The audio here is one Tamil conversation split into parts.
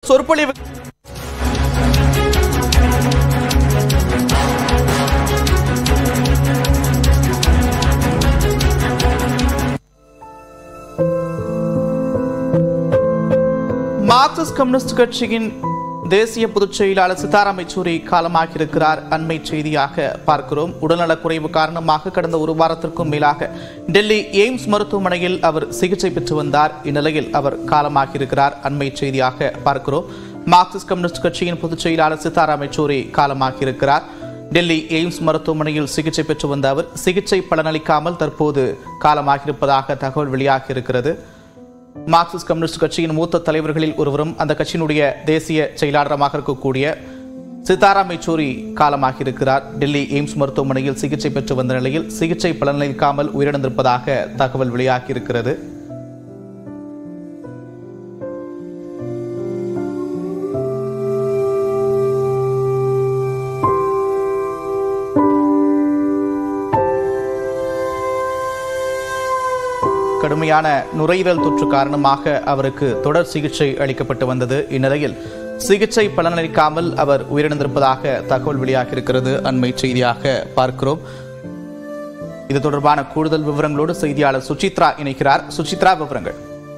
சொற்பொழிவு மார்க்சிஸ்ட் கம்யூனிஸ்ட் கட்சியின் தேசிய பொதுச் செயலாளர் சித்தாராம் யெச்சூரி காலமாகியிருக்கிறார் அண்மை செய்தியாக பார்க்கிறோம் உடல்நலக்குறைவு காரணமாக கடந்த ஒரு வாரத்திற்கும் மேலாக டெல்லி எய்ம்ஸ் மருத்துவமனையில் அவர் சிகிச்சை பெற்று வந்தார் இந்நிலையில் அவர் காலமாகியிருக்கிறார் அண்மை செய்தியாக பார்க்கிறோம் மார்க்சிஸ்ட் கம்யூனிஸ்ட் கட்சியின் பொதுச் செயலாளர் சித்தாராம் யெச்சூரி காலமாகியிருக்கிறார் டெல்லி எய்ம்ஸ் மருத்துவமனையில் சிகிச்சை பெற்று வந்த அவர் சிகிச்சை பலனளிக்காமல் தற்போது காலமாகியிருப்பதாக தகவல் வெளியாகியிருக்கிறது மார்க்சிஸ்ட் கம்யூனிஸ்ட் கட்சியின் மூத்த தலைவர்களில் ஒருவரும் அந்த கட்சியினுடைய தேசிய செயலாளரமாக இருக்கக்கூடிய சித்தாராம் யெச்சூரி காலமாகியிருக்கிறார் டெல்லி எய்ம்ஸ் மருத்துவமனையில் சிகிச்சை பெற்று வந்த நிலையில் சிகிச்சை பலனளிக்காமல் உயிரிழந்திருப்பதாக தகவல் வெளியாகியிருக்கிறது கடுமையான நுரையீரல் தொற்று காரணமாக அவருக்கு தொடர் சிகிச்சை அளிக்கப்பட்டு வந்தது இந்நிலையில் சிகிச்சை பலனளிக்காமல் அவர் உயிரிழந்திருப்பதாக தகவல் வெளியாகியிருக்கிறது அண்மை செய்தியாக பார்க்கிறோம் இது தொடர்பான கூடுதல் விவரங்களோடு செய்தியாளர் சுசித்ரா இணைக்கிறார் சுசித்ரா விவரங்கள்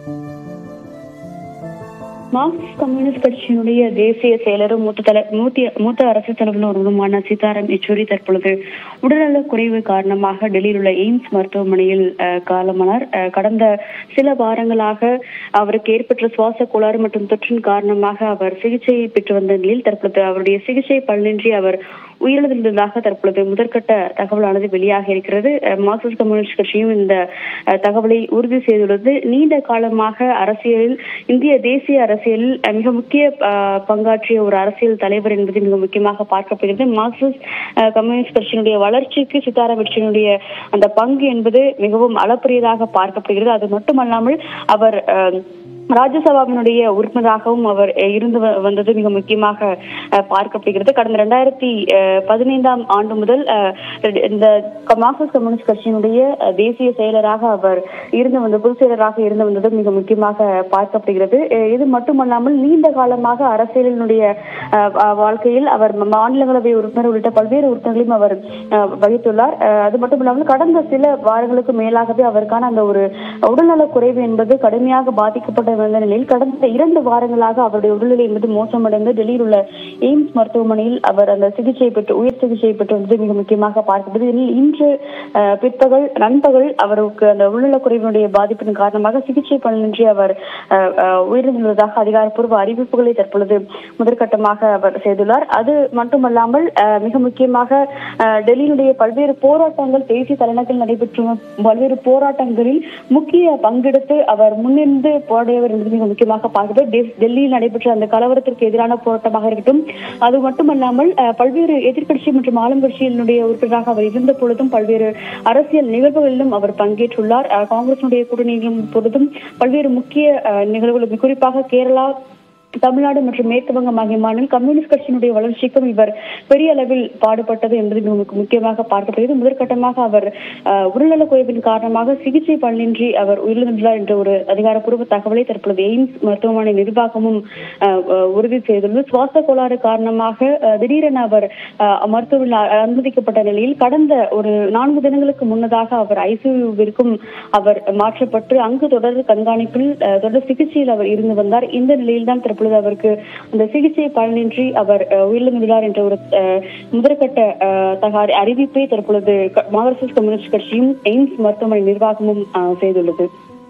மார்க்சிஸ்ட் கம்யூனிஸ்ட் கட்சியினுடைய தேசிய செயலரும் மூத்த தலை மூத்த மூத்த அரசு தலைவருமான சீதாராம் யெச்சூரி தற்பொழுது உடல்நலக் குறைவு காரணமாக டெல்லியில் உள்ள எய்ம்ஸ் மருத்துவமனையில் அஹ், காலமானார் அஹ், கடந்த சில வாரங்களாக அவருக்கு ஏற்பட்ட சுவாச கோளாறு மற்றும் தொற்றின் காரணமாக அவர் சிகிச்சை பெற்று வந்த நிலையில் தற்பொழுது அவருடைய சிகிச்சை பலனின்றி அவர் உயிரிழந்திருந்ததாக தற்பொழுது முதற்கட்ட தகவலானது வெளியாக இருக்கிறது அஹ், மார்க்சிஸ்ட் கம்யூனிஸ்ட் கட்சியும் இந்த அஹ், தகவலை உறுதி செய்துள்ளது நீண்ட காலமாக அரசியலில் இந்திய தேசிய அரசியலில் அஹ், மிக முக்கிய அஹ், பங்காற்றிய ஒரு அரசியல் தலைவர் என்பது மிக முக்கியமாக பார்க்கப்படுகிறது மார்க்சிஸ்ட் அஹ், கம்யூனிஸ்ட் கட்சியினுடைய வளர்ச்சிக்கு சித்தாராம் யெச்சூரியுடைய அந்த பங்கு என்பது மிகவும் அளப்பரியதாக பார்க்கப்படுகிறது அது மட்டுமல்லாமல் அவர் அஹ், ராஜ்யசபாவினுடைய உறுப்பினராகவும் அவர் அஹ், இருந்து வ- வந்தது மிக முக்கியமாக அஹ், பார்க்கப்படுகிறது கடந்த ரெண்டாயிரத்தி பதினைந்தாம் ஆண்டு முதல் அஹ், இந்த க- மார்க்சிஸ்ட் கம்யூனிஸ்ட் கட்சியினுடைய அஹ், தேசிய செயலராக அவர் இருந்து வந்த பொதுச் செயலராக இருந்து வந்தது மிக முக்கியமாக பார்க்கப்படுகிறது அஹ், இது மட்டுமல்லாமல் நீண்ட காலமாக அரசியலினுடைய அஹ், வா- வாழ்க்கையில் அவர் ம- மாநிலங்களவை உறுப்பினர் உள்ளிட்ட பல்வேறு உறுப்பினர்களையும் அவர் அஹ், வகித்துள்ளார் அஹ், அது மட்டுமில்லாமல் கடந்த சில வாரங்களுக்கு மேலாகவே அவருக்கான அந்த ஒரு உடல்நலக் குறைவு என்பது கடுமையாக பாதிக்கப்பட்ட வந்த நிலையில் கடந்த இரண்டு வாரங்களாக அவருடைய உடல்நிலை என்பது மோசமடைந்து டெல்லியில் உள்ள எய்ம்ஸ் மருத்துவமனையில் அவர் அந்த சிகிச்சை பெற்று உயர் சிகிச்சை பெற்று வந்தது மிக முக்கியமாக பார்க்கப்படுது இதில் இன்று அஹ், பிற்பகல் நண்பகல் அவருக்கு அந்த உடல்நலக் குறைவினுடைய பாதிப்பின் காரணமாக சிகிச்சை பலனின்றி அவர் அஹ், அஹ், உயிரிழந்துள்ளதாக அதிகாரப்பூர்வ அறிவிப்புகளை தற்பொழுது முதற்கட்டமாக அவர் செய்துள்ளார் அது மட்டுமல்லாமல் அஹ், மிக முக்கியமாக அஹ், டெல்லியினுடைய பல்வேறு போராட்டங்கள் தேசிய தலைநகரில் நடைபெற்று வரும் பல்வேறு போராட்டங்களில் முக்கிய பங்கெடுத்து அவர் முன்னிருந்து போராடியவர் என்பது மிக முக்கியமாக பார்க்கிறது டெ- டெல்லியில் நடைபெற்ற அந்த கலவரத்திற்கு எதிரான போராட்டமாக இருக்கட்டும் அது மட்டுமல்லாமல் அஹ், பல்வேறு எதிர்க்கட்சி மற்றும் ஆளும் கட்சியினுடைய உறுப்பினராக அவர் இருந்த பொழுதும் பல்வேறு அரசியல் நிகழ்வுகளிலும் அவர் பங்கேற்றுள்ளார் அஹ், காங்கிரசினுடைய கூட்டணியிலும் பொழுதும் பல்வேறு முக்கிய அஹ், நிகழ்வுகள் குறிப்பாக கேரளா தமிழ்நாடு மற்றும் மேற்கு வங்கம் ஆகிய மாநில கம்யூனிஸ்ட் கட்சியினுடைய வளர்ச்சிக்கும் இவர் பெரிய அளவில் பாடுபட்டது என்பது மிக முக்கிய- முக்கியமாக பார்க்கப்படுகிறது முதற்கட்டமாக அவர் அஹ், உடல்நலக் குறைவின் காரணமாக சிகிச்சை பலனின்றி அவர் உயிரிழந்துள்ளார் என்ற ஒரு அதிகாரப்பூர்வ தகவலை தற்பொழுது எய்ம்ஸ் மருத்துவமனை நிர்வாகமும் அஹ், அஹ், உறுதி செய்துள்ளது சுவாச கோளாறு காரணமாக அஹ், திடீரென அவர் அஹ், மருத்துவமனையில் அ- அனுமதிக்கப்பட்ட நிலையில் கடந்த ஒரு நான்கு தினங்களுக்கு முன்னதாக அவர் ஐசியூவிற்கும் அவர் மாற்றப்பட்டு அங்கு தொடர் கண்காணிப்பில் அஹ், தொடர் சிகிச்சையில் அவர் இருந்து வந்தார் இந்த நிலையில்தான் தற்பொழுது அவருக்கு அந்த சிகிச்சை பலனின்றி அவர் அஹ், உயிரிழந்துள்ளார் என்ற ஒரு அஹ், முதற்கட்ட அஹ், தக அறிவிப்பை தற்பொழுது க- மார்க்சிஸ்ட் கம்யூனிஸ்ட் கட்சியும் எய்ம்ஸ் மருத்துவமனை நிர்வாகமும் அஹ், செய்துள்ளது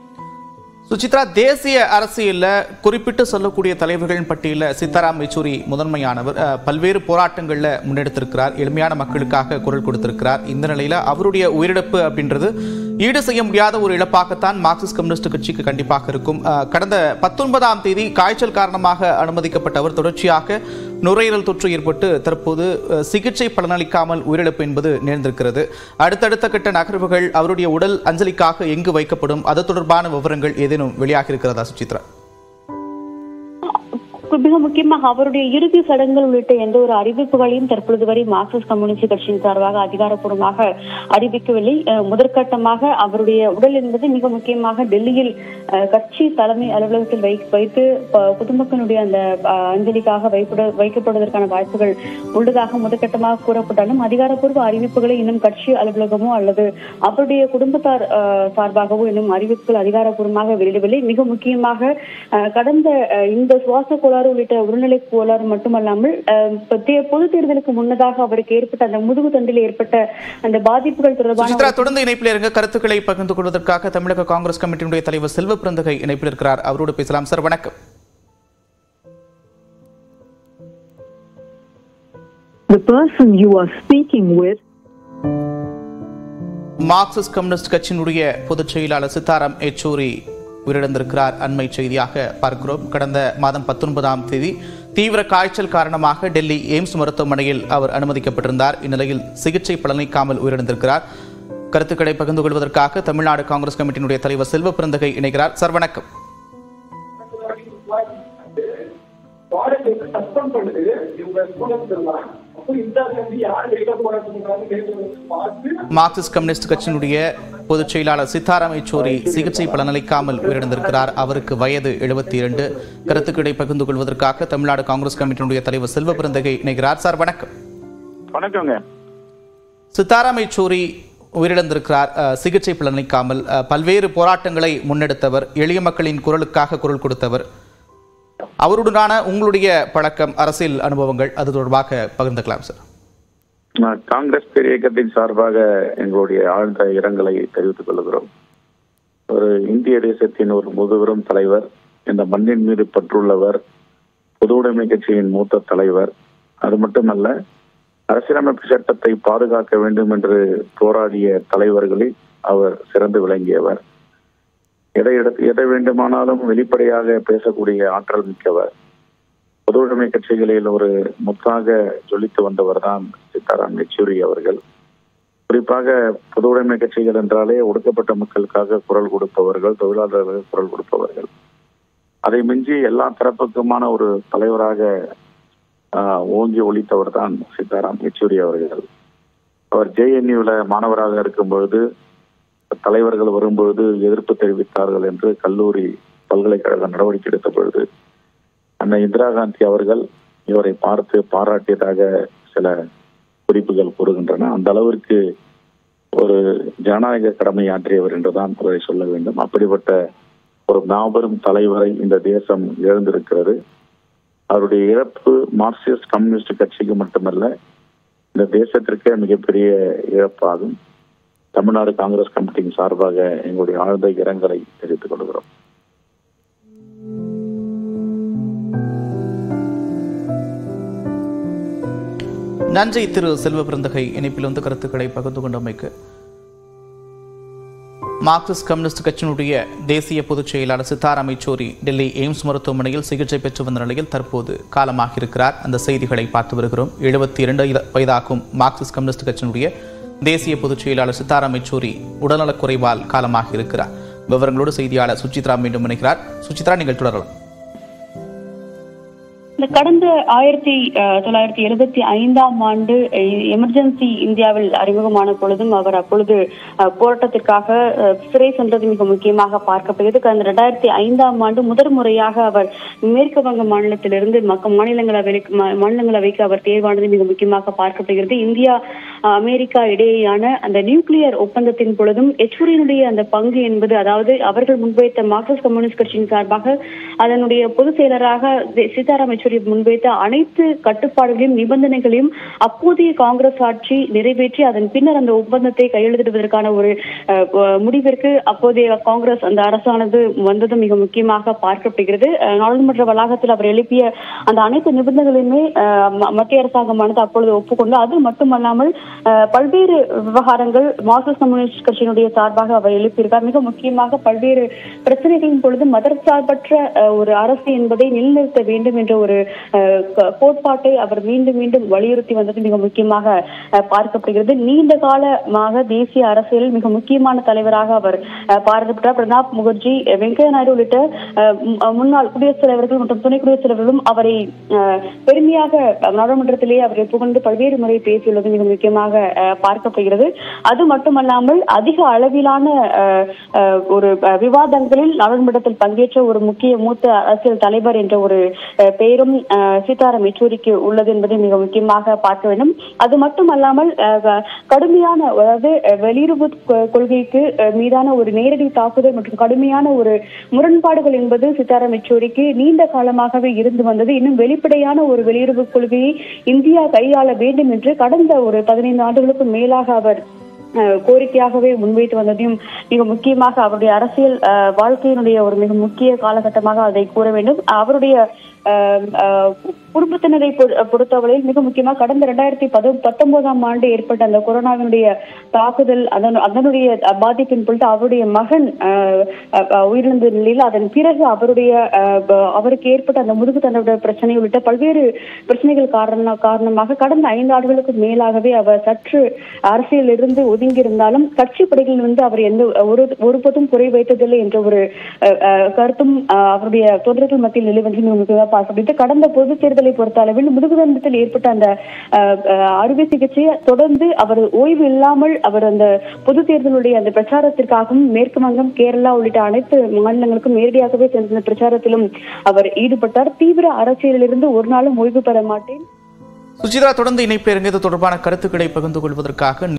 சுசித்ரா தேசிய அரசியல்ல குறிப்பிட்டு சொல்லக்கூடிய தலைவர்களின் பட்டியலில் சீதாராம் யெச்சூரி முதன்மையானவர் அஹ், பல்வேறு போராட்டங்கள்ல முன்னெடுத்திருக்கிறார் எளிமையான மக்களுக்காக குரல் கொடுத்திருக்கிறார் இந்த நிலையில அவருடைய உயிரிழப்பு அப்படின்றது ஈடு செய்ய முடியாத ஒரு இழப்பாகத்தான் மார்க்சிஸ்ட் கம்யூனிஸ்ட் கட்சிக்கு கண்டிப்பாக இருக்கும் அஹ், கடந்த பத்தொன்பதாம் தேதி காய்ச்சல் காரணமாக அனுமதிக்கப்பட்ட அவர் தொடர்ச்சியாக நுரையீரல் தொற்று ஏற்பட்டு தற்போது அஹ், சிகிச்சை பலனளிக்காமல் உயிரிழப்பு என்பது நேர்ந்திருக்கிறது அடுத்தடுத்த கட்ட நகர்வுகள் அவருடைய உடல் அஞ்சலிக்காக எங்கு வைக்கப்படும் அது தொடர்பான விவரங்கள் ஏதேனும் வெளியாக இருக்கிறதா சுசித்ரா மிக முக்கியமாக அவருடைய இறுதி சடங்குகள் உள்ளிட்ட எந்த ஒரு அறிவிப்புகளையும் தற்பொழுது வரை மார்க்சிஸ்ட் கம்யூனிஸ்ட் கட்சியின் சார்பாக அதிகாரப்பூர்வமாக அறிவிக்கவில்லை அஹ், முதற்கட்டமாக அவருடைய உடல் என்பது மிக முக்கியமாக டெல்லியில் அஹ், கட்சி தலைமை அலுவலகத்தில் வை வைத்து ப- பொதுமக்களுடைய அந்த அஹ், அஞ்சலிக்காக வைப்பட வைக்கப்படுவதற்கான வாய்ப்புகள் உள்ளதாக முதற்கட்டமாக கூறப்பட்டாலும் அதிகாரப்பூர்வ அறிவிப்புகளை இன்னும் கட்சி அலுவலகமோ அல்லது அவருடைய குடும்பத்தார் அஹ், சார்பாகவோ இன்னும் அறிவிப்புகள் அதிகாரப்பூர்வமாக வெளியிடவில்லை மிக முக்கியமாக அஹ், கடந்த அஹ், இந்த சுவாச கோளாறு உள்ளிட்ட உடல்நிலை கோளாறு மட்டுமல்லாமல் அஹ், இப்ப தே- பொது தேர்தலுக்கு முன்னதாக அவருக்கு ஏற்பட்ட அந்த முதுகு தண்டில் ஏற்பட்ட அந்த பாதிப்புகள் தொடர்பான சுசித்ரா தொடர்ந்து இணைப்பில் இருங்க கருத்துக்களை பகிர்ந்து கொள்வதற்காக தமிழக காங்கிரஸ் கமிட்டியினுடைய தலைவர் செல்வ பிறந்தகை இணைப்பில் இருக்கிறார் அவரோடு பேசலாம் சார் வணக்கம் The person you are speaking with Marxist communist கட்சியினுடைய பொதுச் செயலாளர் சித்தாராம் யெச்சூரி உயிரிழந்திருக்கிறார் அண்மை செய்தியாக பார்க்கிறோம் கடந்த மாதம் பத்தொன்பதாம் தேதி தீவிர காய்ச்சல் காரணமாக டெல்லி எய்ம்ஸ் மருத்துவமனையில் அவர் அனுமதிக்கப்பட்டிருந்தார் இந்நிலையில் சிகிச்சை பலனளிக்காமல் உயிரிழந்திருக்கிறார் கருத்துக்களை பகிர்ந்து கொள்வதற்காக தமிழ்நாடு காங்கிரஸ் கமிட்டியினுடைய தலைவர் செல்வ பிறந்தகை இணைகிறார் சார் வணக்கம் ப்ராடக்ட் சஸ்பெண்ட் பண்ணுது இவங்க ஸ்டூடெண்ட்ஸ் எல்லாம் அப்போ இந்த வந்து யார் வெளியில போறாங்க பார்த்து மார்க்சிஸ்ட் கம்யூனிஸ்ட் கட்சியினுடைய பொதுச் செயலாளர் சீதாராம் யெச்சூரி சிகிச்சை பலனளிக்காமல் உயிரிழந்திருக்கிறார் அவருக்கு வயது எழுபத்தி இரண்டு கருத்துக்களை பகிர்ந்து கொள்வதற்காக தமிழ்நாடு காங்கிரஸ் கமிட்டியினுடைய தலைவர் செல்வ பிறந்தகை இணைகிறார் சார் வணக்கம் வணக்கங்க சித்தாராம் யெச்சூரி உயிரிழந்திருக்கிறார் அஹ், சிகிச்சை பலனளிக்காமல் அஹ், பல்வேறு போராட்டங்களை முன்னெடுத்தவர் எளிய மக்களின் குரலுக்காக குரல் கொடுத்தவர் அவருடனான உங்களுடைய பழக்கம் அரசியல் அனுபவங்கள் அது தொடர்பாக பகிர்ந்துக்கலாம் சார் நான் காங்கிரஸ் பேர் இயக்கத்தின் சார்பாக எங்களுடைய ஆழ்ந்த இரங்கலை தெரிவித்துக் கொள்கிறோம் ஒரு இந்திய தேசத்தின் ஒரு முதுபெரும் தலைவர் இந்த மண்ணின் மீது பற்றுள்ளவர் பொது உடைமை கட்சியின் மூத்த தலைவர் அது மட்டுமல்ல அரசியலமைப்பு சட்டத்தை பாதுகாக்க வேண்டும் என்று போராடிய தலைவர்களில் அவர் சிறந்து விளங்கியவர் எதை எடுத்து எதை வேண்டுமானாலும் வெளிப்படையாக பேசக்கூடிய ஆற்றல் மிக்கவர் பொது உடைமை கட்சிகளில் ஒரு முத்தாக ஜொலித்து வந்தவர் தான் சீதாராம் யெச்சூரி அவர்கள் குறிப்பாக பொது உடைமை கட்சிகள் என்றாலே ஒடுக்கப்பட்ட மக்களுக்காக குரல் கொடுப்பவர்கள் தொழிலாளர்களுக்கு குரல் கொடுப்பவர்கள் அதை மிஞ்சி எல்லா தரப்புக்குமான ஒரு தலைவராக ஆஹ், ஓங்கி ஒழித்தவர் தான் சீதாராம் யெச்சூரி அவர்கள் அவர் ஜேஎன்யூல மாணவராக இருக்கும் பொழுது தலைவர்கள் வரும்பொழுது எதிர்ப்பு தெரிவித்தார்கள் என்று கல்லூரி பல்கலைக்கழக நடவடிக்கை எடுத்த பொழுது அன்னை இந்திரா காந்தி அவர்கள் இவரை பார்த்து பாராட்டியதாக சில குறிப்புகள் கூறுகின்றன அந்த அளவிற்கு ஒரு ஜனநாயக கடமை ஆற்றியவர் என்றுதான் அவரை சொல்ல வேண்டும் அப்படிப்பட்ட ஒரு மாபெரும் தலைவரை இந்த தேசம் இழந்திருக்கிறது அவருடைய இழப்பு மார்க்சிஸ்ட் கம்யூனிஸ்ட் கட்சிக்கு மட்டுமல்ல இந்த தேசத்திற்கே மிகப்பெரிய இழப்பாகும் தமிழ்நாடு காங்கிரஸ் கமிட்டியின் சார்பாக எங்களுடைய ஆழ்ந்த இரங்கலை தெரிவித்துக் கொள்கிறோம் நன்றி திரு செல்வ பிறந்தகை இணைப்பில் வந்து கருத்துக்களை பகிர்ந்து கொண்டமைக்கு மார்க்சிஸ்ட் கம்யூனிஸ்ட் கட்சியினுடைய தேசிய பொதுச் செயலாளர் சித்தாராம் யெச்சூரி டெல்லி எய்ம்ஸ் மருத்துவமனையில் சிகிச்சை பெற்று வந்த நிலையில் தற்போது காலமாகியிருக்கிறார் அந்த செய்திகளை பார்த்து வருகிறோம் எழுபத்தி இரண்டு வயதாகும் மார்க்சிஸ்ட் கம்யூனிஸ்ட் கட்சியினுடைய தேசிய பொதுச் செயலாளர் சித்தாராம் யெச்சூரி உடல்நலக் குறைவால் காலமாகியிருக்கிறார் விவரங்களோடு செய்தியாளர் சுசித்ரா மீண்டும் இணைக்கிறார் சுசித்ரா நீங்கள் தொடரலாம் இந்த கடந்த ஆயிரத்தி அஹ், தொள்ளாயிரத்தி எழுபத்தி ஐந்தாம் ஆண்டு அஹ், எமர்ஜென்சி இந்தியாவில் அறிமுகமான பொழுதும் அவர் அப்பொழுது அஹ், போராட்டத்திற்காக அஹ், சிறை சென்றது மிக முக்கியமாக பார்க்கப்படுகிறது கடந்த ரெண்டாயிரத்தி ஐந்தாம் ஆண்டு முதல் முறையாக அவர் மேற்கு வங்க மாநிலத்திலிருந்து மக்க மாநிலங்களவைக்கு மா- மாநிலங்களவைக்கு அவர் தேர்வானது மிக முக்கியமாக பார்க்கப்படுகிறது இந்தியா அஹ், அமெரிக்கா இடையேயான அந்த நியூக்ளியர் ஒப்பந்தத்தின் பொழுதும் யெச்சூரியினுடைய அந்த பங்கு என்பது அதாவது அவர்கள் முன்வைத்த மார்க்சிஸ்ட் கம்யூனிஸ்ட் கட்சியின் சார்பாக அதனுடைய பொதுச் செயலராக தி- சீதாராம் யெச்சூரி முன்வைத்த அனைத்து கட்டுப்பாடுகளையும் நிபந்தனைகளையும் அப்போதைய காங்கிரஸ் ஆட்சி நிறைவேற்றி அதன் பின்னர் அந்த ஒப்பந்தத்தை கையெழுத்திடுவதற்கான ஒரு அஹ், அஹ், முடிவிற்கு அப்போதைய காங்கிரஸ் அந்த அரசானது வந்தது மிக முக்கியமாக பார்க்கப்படுகிறது அஹ், நாடாளுமன்ற வளாகத்தில் அவர் எழுப்பிய அந்த அனைத்து நிபந்தனைகளையுமே அஹ், ம- மத்திய அரசாங்கமானது அப்பொழுது ஒப்புக்கொண்டு அது மட்டுமல்லாமல் அஹ், பல்வேறு விவகாரங்கள் மார்க்சிஸ்ட் கம்யூனிஸ்ட் கட்சியினுடைய சார்பாக அவர் எழுப்பியிருக்கார் மிக முக்கியமாக பல்வேறு பிரச்சனைகளின் பொழுது மதர்சார்பற்ற அஹ், ஒரு அரசு என்பதை நிலைநிறுத்த வேண்டும் என்ற ஒரு ஒரு அஹ், க- கோட்பாட்டை அவர் மீண்டும் மீண்டும் வலியுறுத்தி வந்தது மிக முக்கியமாக அஹ், பார்க்கப்படுகிறது நீண்ட காலமாக தேசிய அரசியலில் மிக முக்கியமான தலைவராக அவர் அஹ், பாராட்டப்பட்டார் பிரணாப் முகர்ஜி அஹ், வெங்கையா நாயுடு உள்ளிட்ட அஹ், மு- அஹ், முன்னாள் குடியரசுத் தலைவர்கள் மற்றும் துணை குடியரசுத் தலைவர்களும் அவரை அஹ், பெருமையாக அஹ், நாடாளுமன்றத்திலேயே அவரை புகழ்ந்து பல்வேறு முறை பேசியுள்ளது மிக முக்கியமாக அஹ், பார்க்கப்படுகிறது அது மட்டுமல்லாமல் அதிக அளவிலான அஹ், அஹ், ஒரு அஹ், விவாதங்களில் நாடாளுமன்றத்தில் பங்கேற்ற ஒரு முக்கிய மூத்த அரசியல் தலைவர் என்ற ஒரு அஹ், பெயரும் அஹ், சீதாராம் யெச்சூரிக்கு உள்ளது என்பதை மிக முக்கியமாக பார்க்க வேண்டும் அது மட்டுமல்லாமல் அஹ், க- கடுமையான அதாவது அஹ், வெளியுறவு கொ- கொள்கைக்கு அஹ், மீதான ஒரு நேரடி தாக்குதல் மற்றும் கடுமையான ஒரு முரண்பாடுகள் என்பது சீதாராம் யெச்சூரிக்கு நீண்ட காலமாகவே இருந்து வந்தது இன்னும் வெளிப்படையான ஒரு வெளியுறவு கொள்கையை இந்தியா கையாள வேண்டும் என்று கடந்த ஒரு பதினைந்து ஆண்டுகளுக்கு மேலாக அவர் அஹ், கோரிக்கையாகவே முன்வைத்து வந்ததையும் மிக முக்கியமாக அவருடைய அரசியல் அஹ், வாழ்க்கையினுடைய ஒரு மிக முக்கிய காலகட்டமாக அதை கூற வேண்டும் அவருடைய அஹ், அஹ், குடும்பத்தினரை பொ- பொறுத்தவரையில் மிக முக்கியமாக கடந்த இரண்டாயிரத்தி பத பத்தொன்பதாம் ஆண்டு ஏற்பட்ட அந்த கொரோனாவினுடைய தாக்குதல் அதன் அதனுடைய பாதிப்பின் பொழுது அவருடைய மகன் அஹ், அஹ், உயிரிழந்த நிலையில் அதன் பிறகு அவருடைய அஹ், ப- அவருக்கு ஏற்பட்ட அந்த முதுகு தண்டோட பிரச்சனை உள்ளிட்ட பல்வேறு பிரச்சனைகள் காரண காரணமாக கடந்த ஐந்து ஆண்டுகளுக்கு மேலாகவே அவர் சற்று அரசியலில் இருந்து ஒதுங்கியிருந்தாலும் கட்சி படைகளில் வந்து அவர் எந்த ஒரு ஒருபோதும் குறை வைத்ததில்லை என்ற ஒரு அஹ், அஹ், கருத்தும் அஹ், அவருடைய தொண்டர்கள் மத்தியில் நிலவென்று மிக முக்கியமாக பார்க்கப்பட்டு கடந்த பொது தேர்தலை பொறுத்த அளவில் முதுகுதண்டத்தில் ஏற்பட்ட அந்த அஹ், அஹ், அறுவை சிகிச்சையை தொடர்ந்து அவர் ஓய்வு இல்லாமல் அவர் அந்த பொது தேர்தலுடைய அந்த பிரச்சாரத்திற்காகவும் மேற்கு வங்கம் கேரளா உள்ளிட்ட அனைத்து மாநிலங்களுக்கும் நேரடியாகவே சென்ற பிரச்சாரத்திலும் அவர் ஈடுபட்டார் தீவிர அரசியலிலிருந்து ஒரு நாளும் ஓய்வு பெற மாட்டேன் சுஜிதா தொடர்ந்து இணைப்பில் இறங்கியது தொடர்பான கருத்துக்களை பகிர்ந்து கொள்வதற்காக